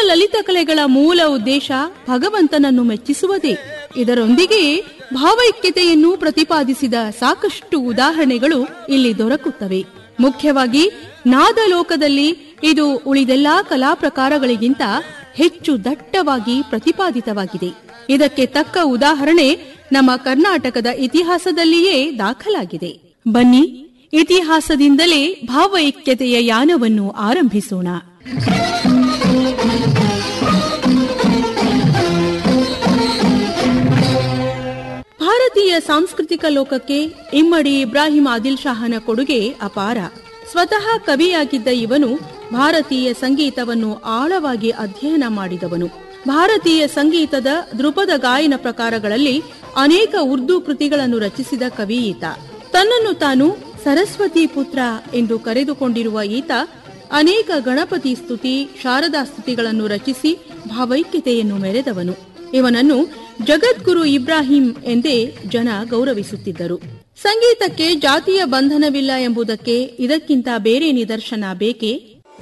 ಲಲಿತ ಕಲೆಗಳ ಮೂಲ ಉದ್ದೇಶ ಭಗವಂತನನ್ನು ಮೆಚ್ಚಿಸುವುದೇ ಇದರೊಂದಿಗೆ ಭಾವೈಕ್ಯತೆಯನ್ನು ಪ್ರತಿಪಾದಿಸಿದ ಸಾಕಷ್ಟು ಉದಾಹರಣೆಗಳು ಇಲ್ಲಿ ದೊರಕುತ್ತವೆ ಮುಖ್ಯವಾಗಿ ನಾದಲೋಕದಲ್ಲಿ ಇದು ಉಳಿದೆಲ್ಲಾ ಕಲಾ ಪ್ರಕಾರಗಳಿಗಿಂತ ಹೆಚ್ಚು ದಟ್ಟವಾಗಿ ಪ್ರತಿಪಾದಿತವಾಗಿದೆ ಇದಕ್ಕೆ ತಕ್ಕ ಉದಾಹರಣೆ ನಮ್ಮ ಕರ್ನಾಟಕದ ಇತಿಹಾಸದಲ್ಲಿಯೇ ದಾಖಲಾಗಿದೆ ಬನ್ನಿ ಇತಿಹಾಸದಿಂದಲೇ ಭಾವೈಕ್ಯತೆಯ ಯಾನವನ್ನು ಆರಂಭಿಸೋಣ ಭಾರತೀಯ ಸಾಂಸ್ಕೃತಿಕ ಲೋಕಕ್ಕೆ ಇಮ್ಮಡಿ ಇಬ್ರಾಹಿಂ ಆದಿಲ್ ಶಾಹನ ಕೊಡುಗೆ ಅಪಾರ ಸ್ವತಃ ಕವಿಯಾಗಿದ್ದ ಇವನು ಭಾರತೀಯ ಸಂಗೀತವನ್ನು ಆಳವಾಗಿ ಅಧ್ಯಯನ ಮಾಡಿದವನು ಭಾರತೀಯ ಸಂಗೀತದ ದೃಪದ ಗಾಯನ ಪ್ರಕಾರಗಳಲ್ಲಿ ಅನೇಕ ಉರ್ದು ಕೃತಿಗಳನ್ನು ರಚಿಸಿದ ಕವಿ ಈತ ತನ್ನನ್ನು ತಾನು ಸರಸ್ವತಿ ಪುತ್ರ ಎಂದು ಕರೆದುಕೊಂಡಿರುವ ಈತ ಅನೇಕ ಗಣಪತಿ ಸ್ತುತಿ ಶಾರದಾ ಸ್ತುತಿಗಳನ್ನು ರಚಿಸಿ ಭಾವೈಕ್ಯತೆಯನ್ನು ಮೆರೆದವನು ಇವನನ್ನು ಜಗದ್ಗುರು ಇಬ್ರಾಹಿಂ ಎಂದೇ ಜನ ಗೌರವಿಸುತ್ತಿದ್ದರು ಸಂಗೀತಕ್ಕೆ ಜಾತಿಯ ಬಂಧನವಿಲ್ಲ ಎಂಬುದಕ್ಕೆ ಇದಕ್ಕಿಂತ ಬೇರೆ ನಿದರ್ಶನ ಬೇಕೆ